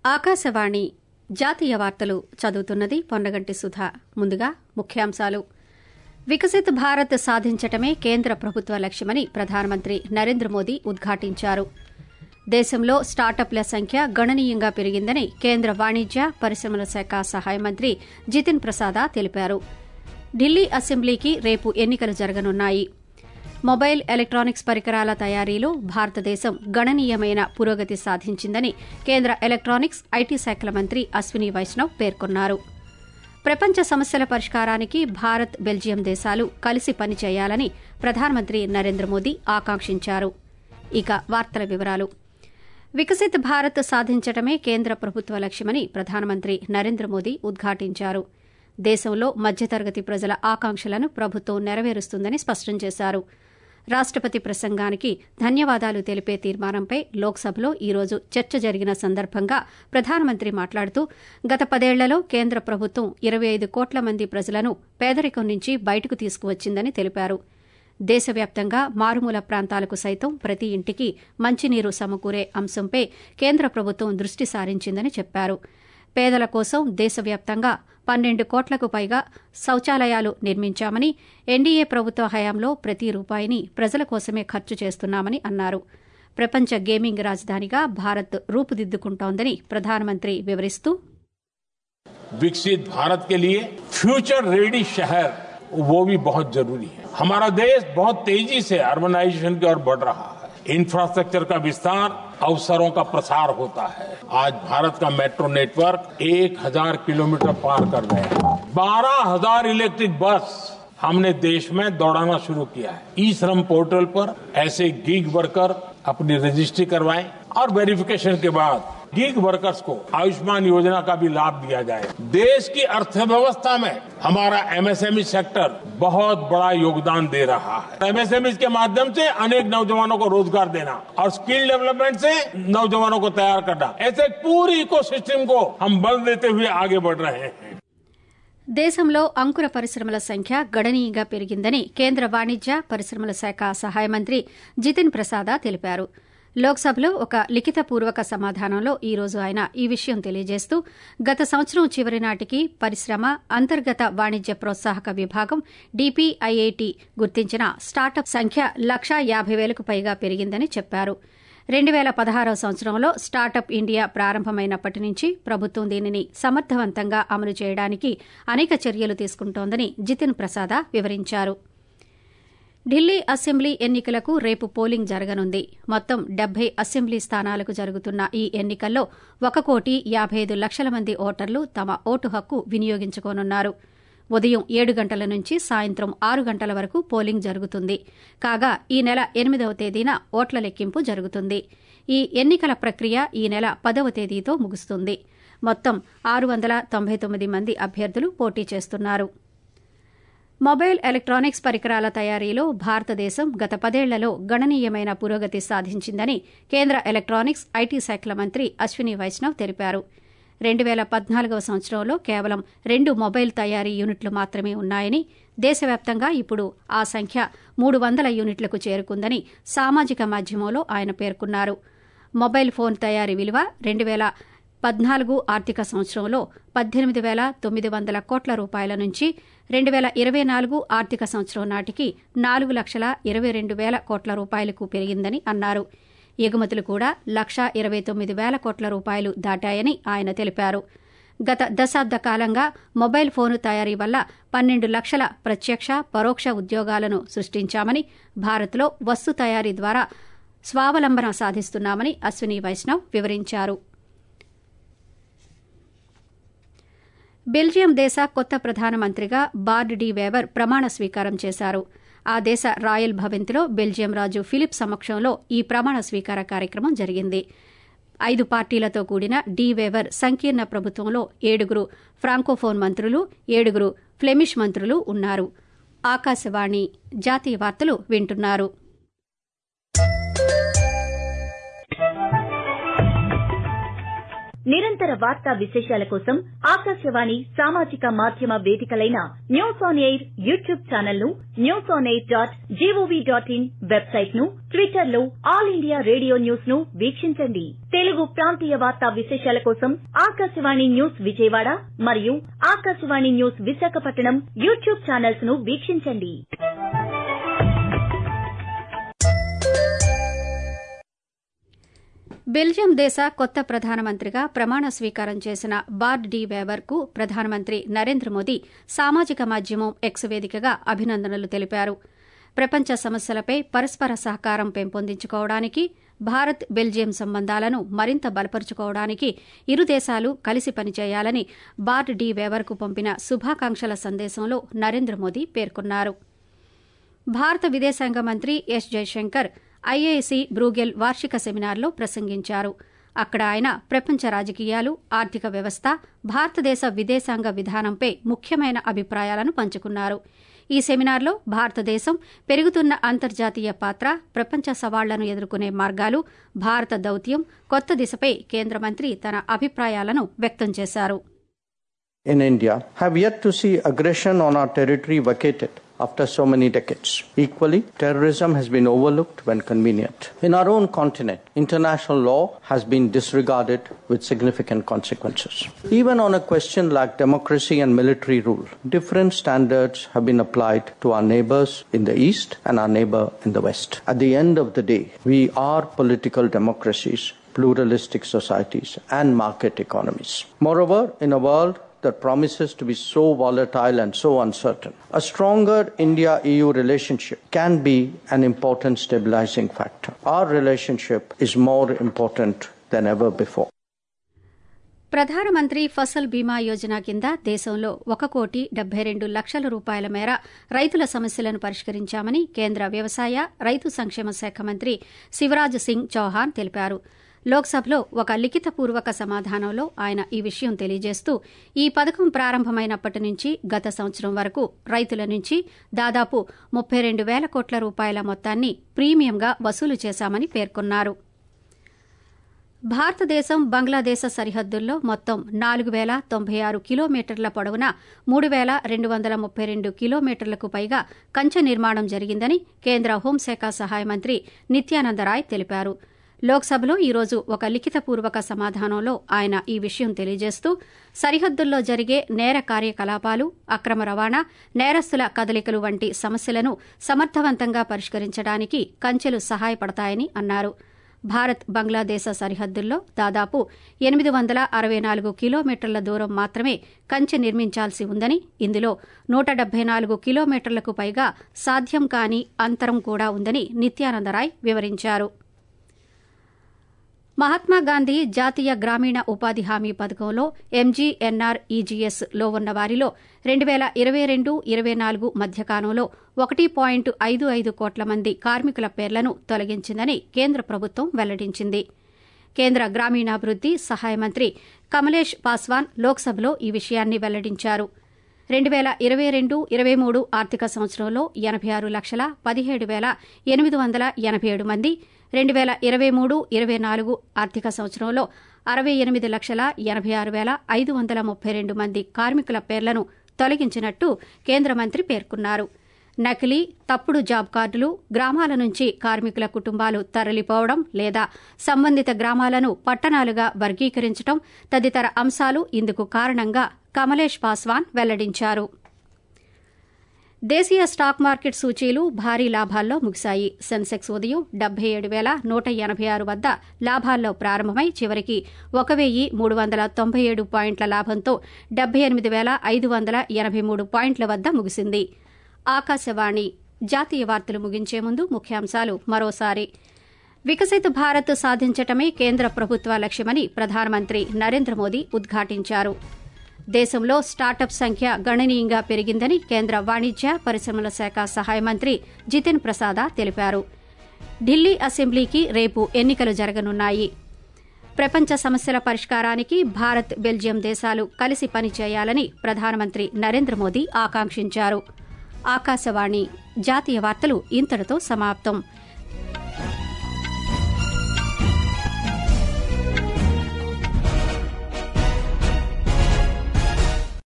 ఆకాశవాణి జాతీయ వార్తలు చదువుతున్నది పొన్నగంటి సుధా ముందుగా ముఖ్యాంశాలు వికసిత్ భారత్ సాధించటమే కేంద్ర ప్రభుత్వ లక్ష్యమని ప్రధానమంత్రి నరేంద్ర మోదీ ఉద్ఘాటించారు దేశంలో స్టార్టప్ల సంఖ్య గణనీయంగా పెరిగిందని కేంద్ర వాణిజ్య పరిశ్రమల శాఖ సహాయ మంత్రి జితిన్ ప్రసాద తెలిపారు ఢిల్లీ అసెంబ్లీకి రేపు ఎన్నికలు జరగనున్నాయి మొబైల్ ఎలక్ట్రానిక్స్ పరికరాల తయారీలో భారతదేశం గణనీయమైన పురోగతి సాధించిందని కేంద్ర ఎలక్ట్రానిక్స్ ఐటీ శాఖల మంత్రి అశ్విని వైష్ణవ్ పేర్కొన్నారు ప్రపంచ సమస్యల పరిష్కారానికి భారత్ బెల్జియం దేశాలు కలిసి పనిచేయాలని ప్రధానమంత్రి నరేంద్ర మోదీ ఆకాంక్షించారు ఇక వార్తల వివరాలు వికసిత్ భారత్ సాధించటమే కేంద్ర ప్రభుత్వ లక్ష్యమని ప్రధానమంత్రి నరేంద్ర మోదీ ఉద్ఘాటించారు దేశంలో మధ్యతరగతి ప్రజల ఆకాంక్షలను ప్రభుత్వం నెరవేరుస్తుందని స్పష్టం చేశారు రాష్టపతి ప్రసంగానికి ధన్యవాదాలు తెలిపే తీర్మానంపై లోక్సభలో ఈ రోజు చర్చ జరిగిన సందర్భంగా ప్రధానమంత్రి మాట్లాడుతూ గత పదేళ్లలో కేంద్ర ప్రభుత్వం ఇరవై ఐదు కోట్ల మంది ప్రజలను పేదరికం నుంచి బయటకు తీసుకువచ్చిందని తెలిపారు దేశవ్యాప్తంగా మారుమూల ప్రాంతాలకు సైతం ప్రతి ఇంటికి మంచినీరు సమకూరే అంశంపై కేంద్ర ప్రభుత్వం దృష్టి సారించిందని చెప్పారు పేదల కోసం దేశవ్యాప్తంగా పన్నెండు కోట్లకు పైగా శౌచాలయాలు నిర్మించామని ఎన్డీఏ ప్రభుత్వ హయాంలో ప్రతి రూపాయిని ప్రజల కోసమే ఖర్చు చేస్తున్నామని అన్నారు ప్రపంచ గేమింగ్ రాజధానిగా భారత్ రూపుదిద్దుకుంటోందని ప్రధానమంత్రి వివరిస్తూ विकसित भारत के लिए फ्यूचर रेडी शहर वो भी बहुत जरूरी है हमारा देश बहुत तेजी से अर्बनाइजेशन की ओर बढ़ रहा है इंफ्रास्ट्रक्चर का विस्तार अवसरों का प्रसार होता है आज भारत का मेट्रो नेटवर्क एक हजार किलोमीटर पार कर गया बारह हजार इलेक्ट्रिक बस हमने देश में दौड़ाना शुरू किया है ई श्रम पोर्टल पर ऐसे गीग वर्कर अपनी रजिस्ट्री करवाएं और वेरिफिकेशन के बाद गीग वर्कर्स को आयुष्मान योजना का भी लाभ दिया जाए देश की अर्थव्यवस्था में हमारा एमएसएमई सेक्टर बहुत बड़ा योगदान दे रहा है एमएसएमई के माध्यम से अनेक नौजवानों को रोजगार देना और स्किल डेवलपमेंट से नौजवानों को तैयार करना ऐसे पूरी इको सिस्टम को हम बल देते हुए आगे बढ़ रहे हैं దేశంలో అంకుర పరిశ్రమల సంఖ్య గణనీయంగా పెరిగిందని కేంద్ర వాణిజ్య పరిశ్రమల శాఖ సహాయ మంత్రి జితిన్ ప్రసాద తెలిపారు లోక్సభలో ఒక లిఖితపూర్వక సమాధానంలో ఈ రోజు ఆయన ఈ విషయం తెలియజేస్తూ గత సంవత్సరం చివరి నాటికి పరిశ్రమ అంతర్గత వాణిజ్య ప్రోత్సాహక విభాగం డీపీఐఐటి గుర్తించిన స్టార్టప్ సంఖ్య లక్షా యాభై వేలకు పైగా పెరిగిందని చెప్పారు రెండు వేల పదహారవ సంవత్సరంలో స్టార్టప్ ఇండియా ప్రారంభమైనప్పటి నుంచి ప్రభుత్వం దీనిని సమర్థవంతంగా అమలు చేయడానికి అనేక చర్యలు తీసుకుంటోందని జితిన్ ప్రసాద వివరించారు ఢిల్లీ అసెంబ్లీ ఎన్నికలకు రేపు పోలింగ్ జరగనుంది మొత్తం డెబ్బై అసెంబ్లీ స్థానాలకు జరుగుతున్న ఈ ఎన్నికల్లో ఒక కోటి యాబై ఐదు లక్షల మంది ఓటర్లు తమ ఓటు హక్కు వినియోగించుకోనున్నారు ఉదయం ఏడు గంటల నుంచి సాయంత్రం ఆరు గంటల వరకు పోలింగ్ జరుగుతుంది కాగా ఈ నెల ఎనిమిదవ తేదీన ఓట్ల లెక్కింపు జరుగుతుంది ఈ ఎన్నికల ప్రక్రియ ఈ నెల పదవ తేదీతో ముగుస్తుంది మొత్తం ఆరు వందల తొంభై తొమ్మిది మంది అభ్యర్థులు పోటీ చేస్తున్నారు మొబైల్ ఎలక్ట్రానిక్స్ పరికరాల తయారీలో భారతదేశం గత పదేళ్లలో గణనీయమైన పురోగతి సాధించిందని కేంద్ర ఎలక్ట్రానిక్స్ ఐటీ శాఖల మంత్రి అశ్విని వైష్ణవ్ తెలిపారు రెండు వేల పద్నాలుగవ సంవత్సరంలో కేవలం రెండు మొబైల్ తయారీ యూనిట్లు మాత్రమే ఉన్నాయని దేశవ్యాప్తంగా ఇప్పుడు ఆ సంఖ్య మూడు వందల యూనిట్లకు చేరుకుందని సామాజిక మాధ్యమంలో ఆయన పేర్కొన్నారు మొబైల్ ఫోన్ తయారీ విలువ రెండు వేల పద్నాలుగు ఆర్థిక సంవత్సరంలో పద్దెనిమిది వేల తొమ్మిది వందల కోట్ల రూపాయల నుంచి రెండు వేల ఇరవై నాలుగు ఆర్థిక సంవత్సరం నాటికి నాలుగు లక్షల ఇరవై రెండు వేల కోట్ల రూపాయలకు పెరిగిందని అన్నారు ఎగుమతులు కూడా లక్షా ఇరవై తొమ్మిది వేల కోట్ల రూపాయలు దాటాయని ఆయన తెలిపారు గత దశాబ్ద కాలంగా మొబైల్ ఫోను తయారీ వల్ల పన్నెండు లక్షల ప్రత్యక్ష పరోక్ష ఉద్యోగాలను సృష్టించామని భారత్లో వస్తు తయారీ ద్వారా స్వావలంబన సాధిస్తున్నామని అశ్విని వైష్ణవ్ వివరించారు బెల్జియం దేశ కొత్త ప్రధానమంత్రిగా బార్డ్ డి వేవర్ ప్రమాణ స్వీకారం చేశారు ఆ దేశ రాయల్ భవెంత్లో బెల్జియం రాజు ఫిలిప్ సమక్షంలో ఈ ప్రమాణ స్వీకార కార్యక్రమం జరిగింది ఐదు పార్టీలతో కూడిన డి వేవర్ సంకీర్ణ ప్రభుత్వంలో ఏడుగురు ఫ్రాంకోఫోన్ మంత్రులు ఏడుగురు ఫ్లెమిష్ మంత్రులు ఉన్నారు ఆకాశవాణి జాతీయ వార్తలు వింటున్నారు నిరంతర వార్తా విశేషాల కోసం ఆకాశవాణి సామాజిక మాధ్యమ వేదికలైన news on air YouTube channel ను news on air dot G O V dot in website ను ట్విట్టర్ లో ఆల్ ఇండియా రేడియో న్యూస్ ను వీక్షించండి తెలుగు ప్రాంతీయ వార్తా విశేషాల కోసం ఆకాశవాణి న్యూస్ విజయవాడ మరియు Akashvani news Visakhapatnam YouTube channels ను వీక్షించండి బెల్జియం దేశ కొత్త ప్రధానమంత్రిగా ప్రమాణ స్వీకారం చేసిన బార్డ్ డి వేవర్ కు ప్రధానమంత్రి నరేంద్ర మోదీ సామాజిక మాధ్యమం ఎక్స్ వేదికగా అభినందనలు తెలిపారు ప్రపంచ సమస్యలపై పరస్పర సహకారం పెంపొందించుకోవడానికి భారత్ బెల్జియం సంబంధాలను మరింత బలపరుచుకోవడానికి ఇరు దేశాలు కలిసి పనిచేయాలని బార్డ్ డి వేవర్కు పంపిన శుభాకాంక్షల సందేశంలో నరేంద్ర మోదీ పేర్కొన్నారు భారత విదేశాంగ మంత్రి ఎస్ జయశంకర్ ఐఏసీ బ్రూగెల్ వార్షిక సెమినార్లో ప్రసంగించారు అక్కడ ఆయన ప్రపంచ రాజకీయాలు ఆర్థిక వ్యవస్థ భారతదేశ విదేశాంగ విధానంపై ముఖ్యమైన అభిప్రాయాలను పంచుకున్నారు ఈ సెమినార్లో భారతదేశం పెరుగుతున్న అంతర్జాతీయ పాత్ర ప్రపంచ సవాళ్లను ఎదుర్కొనే మార్గాలు భారత దౌత్యం కొత్త దిశపై కేంద్ర మంత్రి తన అభిప్రాయాలను వ్యక్తం చేశారు in India have yet to see aggression on our territory vacated after so many decades. Equally, terrorism has been overlooked when convenient. In our own continent, international law has been disregarded with significant consequences. Even on a question like democracy and military rule, different standards have been applied to our neighbors in the East and our neighbor in the West. At the end of the day, we are political democracies pluralistic societies and market economies. Moreover, in a world that promises to be so volatile and so uncertain. A stronger India EU relationship can be an important stabilizing factor. Our relationship is more important than ever before. ప్రధానమంత్రి ఫసల్ బీమా యోజన కింద దేశంలో ఒక కోటి డెబ్బై రెండు లక్షల రూపాయల మేర రైతుల సమస్యలను పరిష్కరించామని కేంద్ర వ్యవసాయ రైతు సంక్షేమ శాఖ మంత్రి శివరాజ్ సింగ్ చౌహాన్ తెలిపారు లోక్సభలో ఒక లిఖితపూర్వక సమాధానంలో ఆయన ఈ విషయం తెలియజేస్తూ ఈ పథకం ప్రారంభమైనప్పటి నుంచి గత సంవత్సరం వరకు రైతుల నుంచి దాదాపు ముప్పై రెండు వేల కోట్ల రూపాయల మొత్తాన్ని ప్రీమియంగా వసూలు చేశామని పేర్కొన్నారు భారతదేశం బంగ్లాదేశ సరిహద్దుల్లో మొత్తం నాలుగు వేల తొంభై ఆరు కిలోమీటర్ల పొడవున మూడు వేల రెండు వందల ముప్పై రెండు కిలోమీటర్లకు పైగా కంచె నిర్మాణం జరిగిందని కేంద్ర హోంశాఖ సహాయ మంత్రి నిత్యానందరాయ్ తెలిపారు లోక్సభలో ఈరోజు ఒక లిఖితపూర్వక సమాధానంలో ఆయన ఈ విషయం తెలియజేస్తూ సరిహద్దుల్లో జరిగే నేర కార్యకలాపాలు అక్రమ రవాణా నేరస్తుల కదలికలు వంటి సమస్యలను సమర్థవంతంగా పరిష్కరించడానికి కంచెలు సహాయపడతాయని అన్నారు భారత్ బంగ్లాదేశ సరిహద్దుల్లో దాదాపు ఎనిమిది వందల అరవై నాలుగు కిలోమీటర్ల దూరం మాత్రమే కంచె నిర్మించాల్సి ఉందని ఇందులో నూట డెబ్బై నాలుగు కిలోమీటర్లకు పైగా సాధ్యం కాని అంతరం కూడా ఉందని నిత్యానందరాయ్ వివరించారు మహాత్మాగాంధీ జాతీయ గ్రామీణ ఉపాధి హామీ పథకంలో ఎంజీఎన్ఆర్ ఈజీఎస్ లో ఉన్న వారిలో రెండు వేల ఇరవై రెండు ఇరవై నాలుగు మధ్యకాలంలో ఒకటి పాయింట్ ఐదు ఐదు కోట్ల మంది కార్మికుల పేర్లను తొలగించిందని కేంద్ర ప్రభుత్వం వెల్లడించింది కేంద్ర గ్రామీణాభివృద్ది సహాయ మంత్రి కమలేష్ పాస్వాన్ లోక్సభలో ఈ విషయాన్ని వెల్లడించారు రెండు వేల ఇరవై రెండు ఇరవై మూడు ఆర్థిక సంవత్సరంలో ఎనభై ఆరు లక్షల పదిహేడు వేల ఎనిమిది వందల ఎనభై ఏడు మంది రెండు వేల ఇరవై మూడు ఇరవై నాలుగు ఆర్థిక సంవత్సరంలో అరవై ఎనిమిది లక్షల ఎనభై ఆరు వేల ఐదు వందల ముప్పై రెండు మంది కార్మికుల పేర్లను తొలగించినట్టు కేంద్ర మంత్రి పేర్కొన్నారు నకిలీ తప్పుడు జాబ్ కార్డులు గ్రామాల నుంచి కార్మికుల కుటుంబాలు తరలిపోవడం లేదా సంబంధిత గ్రామాలను పట్టణాలుగా వర్గీకరించడం తదితర అంశాలు ఇందుకు కారణంగా కమలేష్ పాస్వాన్ వెల్లడించారు దేశీయ స్టాక్ మార్కెట్ సూచీలు భారీ లాభాల్లో ముగిశాయి సెన్సెక్స్ ఉదయం డెబ్బై ఏడు వేల నూట ఎనభై ఆరు వద్ద లాభాల్లో ప్రారంభమై చివరికి ఒక వెయ్యి మూడు వందల తొంభై ఏడు పాయింట్ల లాభంతో డెబ్బై ఎనిమిది వేల ఐదు వందల ఎనభై మూడు పాయింట్ల వద్ద ముగిసింది ఆకాశవాణి జాతీయ వార్తలు ముగించే ముందు ముఖ్యాంశాలు మరోసారి వికసిత్ భారత్ సాధించటమే కేంద్ర ప్రభుత్వ లక్ష్యమని ప్రధానమంత్రి నరేంద్ర మోదీ ఉద్ఘాటించారు దేశంలో స్టార్టప్ సంఖ్య గణనీయంగా పెరిగిందని కేంద్ర వాణిజ్య పరిశ్రమల శాఖ సహాయ మంత్రి జితిన్ ప్రసాద తెలిపారు ఢిల్లీ అసెంబ్లీకి రేపు ఎన్నికలు జరగనున్నాయి ప్రపంచ సమస్యల పరిష్కారానికి భారత్ బెల్జియం దేశాలు కలిసి పనిచేయాలని ప్రధానమంత్రి నరేంద్ర మోదీ ఆకాంక్షించారు ఆకాశవాణి జాతీయ వార్తలు ఇంతటితో సమాప్తం